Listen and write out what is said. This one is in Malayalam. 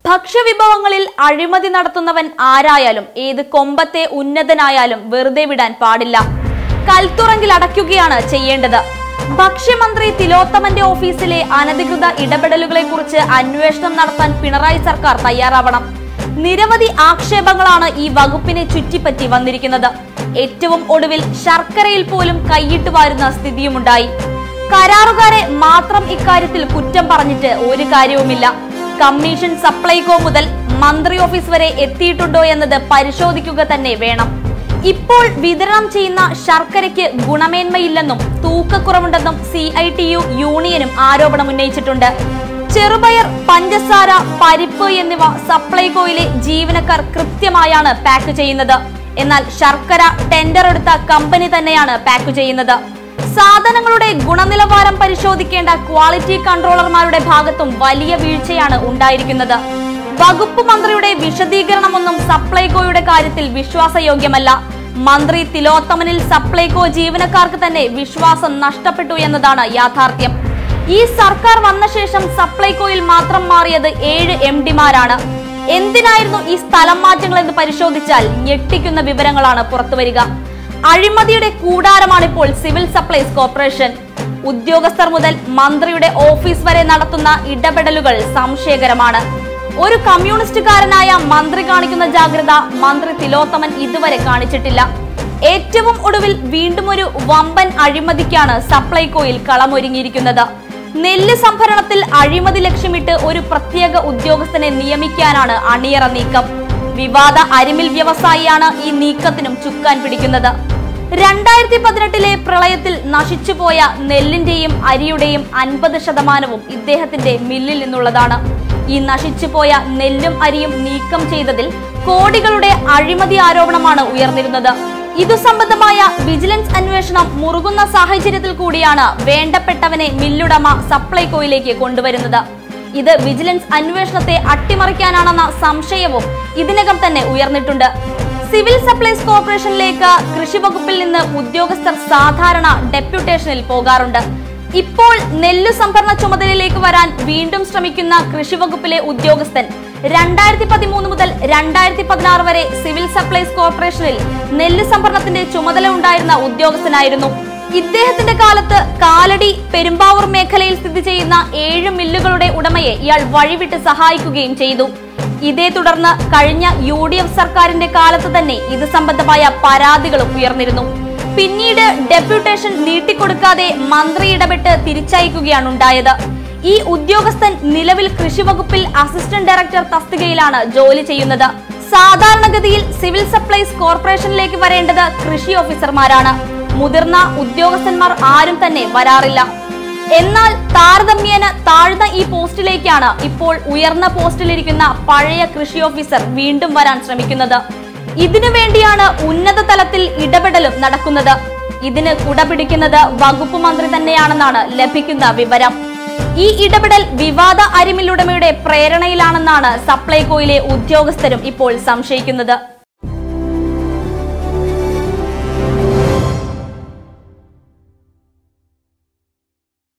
ഭക്ഷ്യവിഭവങ്ങളിൽ അഴിമതി നടത്തുന്നവൻ ആരായാലും ഏത് കൊമ്പത്തെ ഉന്നതനായാലും വെറുതെ വിടാൻ പാടില്ല കൽത്തുറങ്കിൽ അടയ്ക്കുകയാണ് ചെയ്യേണ്ടത് ഭക്ഷ്യമന്ത്രി തിലോത്തമന്റെ ഓഫീസിലെ അനധികൃത ഇടപെടലുകളെ കുറിച്ച് അന്വേഷണം നടത്താൻ പിണറായി സർക്കാർ തയ്യാറാവണം നിരവധി ആക്ഷേപങ്ങളാണ് ഈ വകുപ്പിനെ ചുറ്റിപ്പറ്റി വന്നിരിക്കുന്നത് ഏറ്റവും ഒടുവിൽ ശർക്കരയിൽ പോലും കൈയിട്ട് വാരുന്ന സ്ഥിതിയുമുണ്ടായി കരാറുകാരെ മാത്രം ഇക്കാര്യത്തിൽ കുറ്റം പറഞ്ഞിട്ട് ഒരു കാര്യവുമില്ല കമ്മീഷൻ സപ്ലൈകോ മുതൽ മന്ത്രി ഓഫീസ് വരെ എത്തിയിട്ടുണ്ടോ എന്നത് പരിശോധിക്കുക തന്നെ വേണം ഇപ്പോൾ വിതരണം ചെയ്യുന്ന ശർക്കരയ്ക്ക് ഗുണമേന്മയില്ലെന്നും തൂക്കക്കുറവുണ്ടെന്നും സി ഐ ടി യു യൂണിയനും ആരോപണം ഉന്നയിച്ചിട്ടുണ്ട് ചെറുപയർ പഞ്ചസാര പരിപ്പ് എന്നിവ സപ്ലൈകോയിലെ ജീവനക്കാർ കൃത്യമായാണ് പാക്ക് ചെയ്യുന്നത് എന്നാൽ ശർക്കര ടെൻഡർ എടുത്ത കമ്പനി തന്നെയാണ് പാക്ക് ചെയ്യുന്നത് സാധനങ്ങളുടെ ഗുണനിലവാരം പരിശോധിക്കേണ്ട ക്വാളിറ്റി കൺട്രോളർമാരുടെ ഭാഗത്തും വലിയ വീഴ്ചയാണ് ഉണ്ടായിരിക്കുന്നത് വകുപ്പ് മന്ത്രിയുടെ വിശദീകരണമൊന്നും സപ്ലൈകോയുടെ കാര്യത്തിൽ വിശ്വാസയോഗ്യമല്ല മന്ത്രി തിലോത്തമനിൽ സപ്ലൈകോ ജീവനക്കാർക്ക് തന്നെ വിശ്വാസം നഷ്ടപ്പെട്ടു എന്നതാണ് യാഥാർത്ഥ്യം ഈ സർക്കാർ വന്ന ശേഷം സപ്ലൈകോയിൽ മാത്രം മാറിയത് ഏഴ് എം ഡിമാരാണ് എന്തിനായിരുന്നു ഈ സ്ഥലം മാറ്റങ്ങൾ എന്ന് പരിശോധിച്ചാൽ ഞെട്ടിക്കുന്ന വിവരങ്ങളാണ് പുറത്തുവരിക അഴിമതിയുടെ കൂടാരമാണിപ്പോൾ സിവിൽ സപ്ലൈസ് കോർപ്പറേഷൻ ഉദ്യോഗസ്ഥർ മുതൽ മന്ത്രിയുടെ ഓഫീസ് വരെ നടത്തുന്ന ഇടപെടലുകൾ സംശയകരമാണ് ഒരു കമ്മ്യൂണിസ്റ്റുകാരനായ മന്ത്രി കാണിക്കുന്ന ജാഗ്രത മന്ത്രി തിലോത്തമൻ ഇതുവരെ കാണിച്ചിട്ടില്ല ഏറ്റവും ഒടുവിൽ വീണ്ടും ഒരു വമ്പൻ അഴിമതിക്കാണ് സപ്ലൈകോയിൽ കളമൊരുങ്ങിയിരിക്കുന്നത് നെല്ല് സംഭരണത്തിൽ അഴിമതി ലക്ഷ്യമിട്ട് ഒരു പ്രത്യേക ഉദ്യോഗസ്ഥനെ നിയമിക്കാനാണ് അണിയറ നീക്കം വിവാദ അരിമിൽ വ്യവസായിയാണ് ഈ നീക്കത്തിനും ചുക്കാൻ പിടിക്കുന്നത് രണ്ടായിരത്തി പതിനെട്ടിലെ പ്രളയത്തിൽ നശിച്ചുപോയ നെല്ലിന്റെയും അരിയുടെയും അൻപത് ശതമാനവും ഇദ്ദേഹത്തിന്റെ മില്ലിൽ നിന്നുള്ളതാണ് ഈ നശിച്ചുപോയ നെല്ലും അരിയും നീക്കം ചെയ്തതിൽ കോടികളുടെ അഴിമതി ആരോപണമാണ് ഉയർന്നിരുന്നത് ഇതു സംബന്ധമായ വിജിലൻസ് അന്വേഷണം മുറുകുന്ന സാഹചര്യത്തിൽ കൂടിയാണ് വേണ്ടപ്പെട്ടവനെ മില്ലുടമ സപ്ലൈകോയിലേക്ക് കൊണ്ടുവരുന്നത് ഇത് വിജിലൻസ് അന്വേഷണത്തെ അട്ടിമറിക്കാനാണെന്ന സംശയവും ഇതിനകം തന്നെ ഉയർന്നിട്ടുണ്ട് സിവിൽ സപ്ലൈസ് കോർപ്പറേഷനിലേക്ക് കൃഷി വകുപ്പിൽ നിന്ന് ഉദ്യോഗസ്ഥർ സാധാരണ ഡെപ്യൂട്ടേഷനിൽ പോകാറുണ്ട് ഇപ്പോൾ നെല്ലു സംഭരണ ചുമതലയിലേക്ക് വരാൻ വീണ്ടും ശ്രമിക്കുന്ന കൃഷി വകുപ്പിലെ ഉദ്യോഗസ്ഥൻ രണ്ടായിരത്തി പതിമൂന്ന് മുതൽ രണ്ടായിരത്തി പതിനാറ് വരെ സിവിൽ സപ്ലൈസ് കോർപ്പറേഷനിൽ നെല്ല് സംഭരണത്തിന്റെ ചുമതല ഉണ്ടായിരുന്ന ഉദ്യോഗസ്ഥനായിരുന്നു ഇദ്ദേഹത്തിന്റെ കാലത്ത് കാലടി പെരുമ്പാവൂർ മേഖലയിൽ സ്ഥിതി ചെയ്യുന്ന ഏഴ് മില്ലുകളുടെ ഉടമയെ ഇയാൾ വഴിവിട്ട് സഹായിക്കുകയും ചെയ്തു ഇതേ തുടർന്ന് കഴിഞ്ഞ യു ഡി എഫ് സർക്കാരിന്റെ കാലത്ത് തന്നെ ഇത് സംബന്ധമായ പരാതികളും ഉയർന്നിരുന്നു പിന്നീട് ഡെപ്യൂട്ടേഷൻ നീട്ടിക്കൊടുക്കാതെ മന്ത്രി ഇടപെട്ട് തിരിച്ചയക്കുകയാണ് ഉണ്ടായത് ഈ ഉദ്യോഗസ്ഥൻ നിലവിൽ കൃഷി വകുപ്പിൽ അസിസ്റ്റന്റ് ഡയറക്ടർ തസ്തികയിലാണ് ജോലി ചെയ്യുന്നത് സാധാരണഗതിയിൽ സിവിൽ സപ്ലൈസ് കോർപ്പറേഷനിലേക്ക് വരേണ്ടത് കൃഷി ഓഫീസർമാരാണ് മുതിർന്ന ഉദ്യോഗസ്ഥന്മാർ ആരും തന്നെ വരാറില്ല എന്നാൽ താരതമ്യേന താഴ്ന്ന ഈ പോസ്റ്റിലേക്കാണ് ഇപ്പോൾ ഉയർന്ന പോസ്റ്റിലിരിക്കുന്ന പഴയ കൃഷി ഓഫീസർ വീണ്ടും വരാൻ ശ്രമിക്കുന്നത് ഇതിനു വേണ്ടിയാണ് ഉന്നത തലത്തിൽ ഇടപെടലും നടക്കുന്നത് ഇതിന് കുടപിടിക്കുന്നത് വകുപ്പ് മന്ത്രി തന്നെയാണെന്നാണ് ലഭിക്കുന്ന വിവരം ഈ ഇടപെടൽ വിവാദ അരിമില്ലുടമയുടെ പ്രേരണയിലാണെന്നാണ് സപ്ലൈകോയിലെ ഉദ്യോഗസ്ഥരും ഇപ്പോൾ സംശയിക്കുന്നത്